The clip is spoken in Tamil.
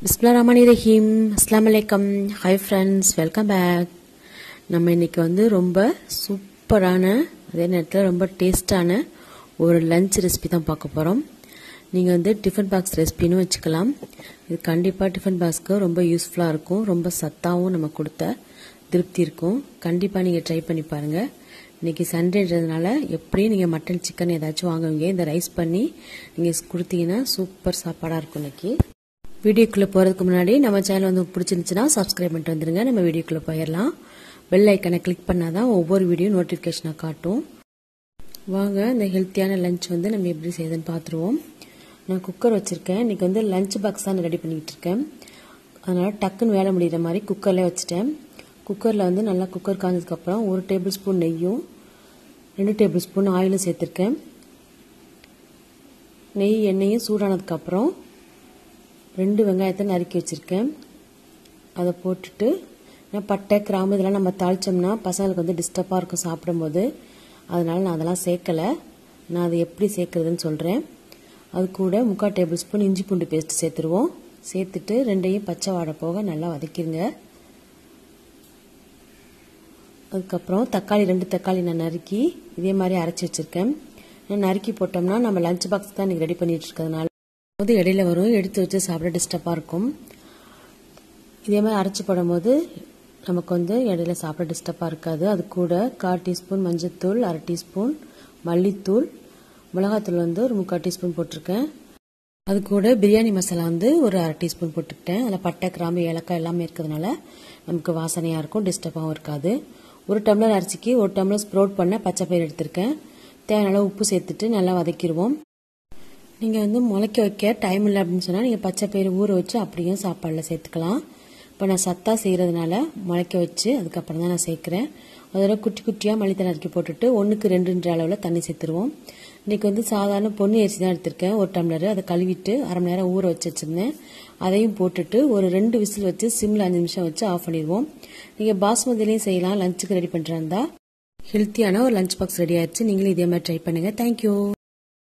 பிஸ்மில்லா ரஹ்மானி ரஹீம் அஸ்லாம் வலைக்கம் ஹாய் ஃப்ரெண்ட்ஸ் வெல்கம் பேக் நம்ம இன்னைக்கு வந்து ரொம்ப சூப்பரான அதே நேரத்தில் ரொம்ப டேஸ்டான ஒரு லஞ்ச் ரெசிபி தான் பார்க்க போகிறோம் நீங்கள் வந்து டிஃபன் பாக்ஸ் ரெசிபின்னு வச்சுக்கலாம் இது கண்டிப்பாக டிஃபன் பாக்ஸ்க்கு ரொம்ப யூஸ்ஃபுல்லாக இருக்கும் ரொம்ப சத்தாகவும் நம்ம கொடுத்த திருப்தி இருக்கும் கண்டிப்பாக நீங்கள் ட்ரை பண்ணி பாருங்கள் இன்னைக்கு சண்டேன்றதுனால எப்படியும் நீங்கள் மட்டன் சிக்கன் ஏதாச்சும் வாங்குவீங்க இந்த ரைஸ் பண்ணி நீங்கள் கொடுத்தீங்கன்னா சூப்பர் சாப்பாடாக இருக்கும் இன்னைக்கு வீடியோக்குள்ளே போகிறதுக்கு முன்னாடி நம்ம சேனல் வந்து பிடிச்சிருந்துச்சுன்னா சப்ஸ்கிரைப் பண்ணிட்டு வந்துருங்க நம்ம வீடியோக்குள்ளே போயிடலாம் பெல் ஐக்கனை கிளிக் பண்ணால் தான் ஒவ்வொரு வீடியோ நோட்டிஃபிகேஷனாக காட்டும் வாங்க இந்த ஹெல்த்தியான லஞ்ச் வந்து நம்ம எப்படி செய்யுதுன்னு பார்த்துருவோம் நான் குக்கர் வச்சுருக்கேன் இன்றைக்கி வந்து லஞ்ச் பாக்ஸ் தான் ரெடி பண்ணிக்கிட்டு இருக்கேன் அதனால் டக்குன்னு வேலை முடிகிற மாதிரி குக்கரில் வச்சுட்டேன் குக்கரில் வந்து நல்லா குக்கர் காஞ்சதுக்கப்புறம் ஒரு டேபிள் ஸ்பூன் நெய்யும் ரெண்டு டேபிள் ஸ்பூன் ஆயிலும் சேர்த்துருக்கேன் நெய் எண்ணெயும் சூடானதுக்கப்புறம் ரெண்டு வெங்காயத்தை நறுக்கி வச்சுருக்கேன் அதை போட்டுட்டு பட்டை கிராம்பு இதெல்லாம் நம்ம தாளித்தோம்னா பசங்களுக்கு வந்து டிஸ்டர்பாக இருக்கும் சாப்பிடும்போது அதனால் நான் அதெல்லாம் சேர்க்கலை நான் அதை எப்படி சேர்க்குறதுன்னு சொல்கிறேன் அது கூட முக்கால் டேபிள் ஸ்பூன் இஞ்சி பூண்டு பேஸ்ட் சேர்த்துருவோம் சேர்த்துட்டு ரெண்டையும் பச்சை வாடை போக நல்லா வதக்கிடுங்க அதுக்கப்புறம் தக்காளி ரெண்டு தக்காளி நான் நறுக்கி இதே மாதிரி அரைச்சி வச்சுருக்கேன் நறுக்கி போட்டோம்னா நம்ம லஞ்ச் பாக்ஸ் தான் இன்றைக்கி ரெடி பண்ணிட்டு இருக்கிறதுனால போது இடையில வரும் எடுத்து வச்சு சாப்பிட டிஸ்டர்பாக இருக்கும் இதே மாதிரி அரைச்சி போடும்போது நமக்கு வந்து இடையில சாப்பிட டிஸ்டர்பாக இருக்காது அது கூட கால் டீஸ்பூன் மஞ்சத்தூள் அரை டீஸ்பூன் மல்லித்தூள் மிளகாத்தூள் வந்து ஒரு முக்கால் டீஸ்பூன் போட்டிருக்கேன் அது கூட பிரியாணி மசாலா வந்து ஒரு அரை டீஸ்பூன் போட்டுக்கிட்டேன் அதில் பட்டை கிராம்பு ஏலக்காய் எல்லாமே இருக்கிறதுனால நமக்கு வாசனையாக இருக்கும் டிஸ்டர்பாகவும் இருக்காது ஒரு டம்ளர் அரிசிக்கு ஒரு டம்ளர் ஸ்ப்ரோட் பண்ண பச்சை பயிர் எடுத்திருக்கேன் தேவையான உப்பு சேர்த்துட்டு நல்லா வதக்கிடுவோம் நீங்கள் வந்து முளைக்க வைக்க டைம் இல்லை அப்படின்னு சொன்னால் நீங்கள் பச்சை பயிறு ஊற வச்சு அப்படியும் சாப்பாடில் சேர்த்துக்கலாம் இப்போ நான் சத்தா செய்கிறதுனால முளைக்க வச்சு அதுக்கப்புறம் தான் நான் சேர்க்குறேன் அதோட குட்டி குட்டியாக மல்லித்தலை நறுக்கி போட்டுட்டு ஒன்றுக்கு ரெண்டுன்ற அளவில் தண்ணி சேர்த்துருவோம் இன்றைக்கி வந்து சாதாரண பொன்னி அரிசி தான் எடுத்திருக்கேன் ஒரு டம்ளர் அதை கழுவிட்டு அரை மணி நேரம் ஊற வச்சு வச்சுருந்தேன் அதையும் போட்டுட்டு ஒரு ரெண்டு விசில் வச்சு சிம்மில் அஞ்சு நிமிஷம் வச்சு ஆஃப் பண்ணிடுவோம் நீங்கள் பாஸ்மதிலையும் செய்யலாம் லஞ்சுக்கு ரெடி பண்ணுறாருந்தா ஹெல்த்தியான ஒரு லஞ்ச் பாக்ஸ் ரெடி ஆயிடுச்சு நீங்களும் இதே மாதிரி ட்ரை பண்ணுங்கள் தேங்க்யூ